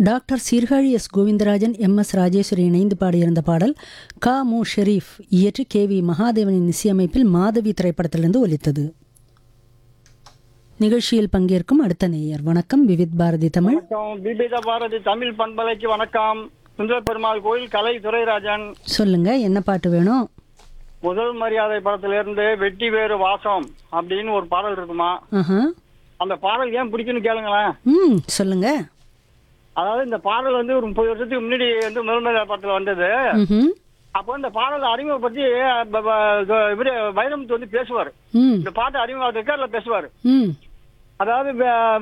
Doctor Sirkazhi S Govindarajan M S Rajeswari இணைந்து பாடியிருந்த பாடல் கா மு ஷெரீப் இயற்றி கே வி மகாதேவனின் இசையமைப்பில் மாதவி திரைப்படத்திலிருந்து ஒலித்தது நிகழ்ச்சியில் பங்கேற்கும் அடுத்த நேயர் வணக்கம் விவித் பாரதி தமிழ் வணக்கம் பிபித பாரதி தமிழ் பண்பலைக்கு வணக்கம் சுந்தர பெருமாள் கோயில் கலை துரைராஜன் சொல்லுங்க என்ன பாட்டு வேணும் முதல் மரியாதை படத்திலிருந்து வெட்டி வேறு வாசம் அப்படின்னு ஒரு பாடல் இருக்குமா ஆஹா அந்த பாடல் ஏன் பிடிக்குன்னு கேளுங்களேன் ம் சொல்லுங்க அதாவது இந்த பாடல் வந்து ஒரு முப்பது வருஷத்துக்கு முன்னாடி வந்து முதல் மரியாதை படத்துல வந்தது ம்ஹும். அப்போ இந்த பாடலை அறிமுகப்படுத்தி ப- ப- இவரு வைரமுத்து வந்து பேசுவார் ம் இந்த பாட்டு அறிமுகத்துக்கு அதில் பேசுவார் ம் அதாவது வ-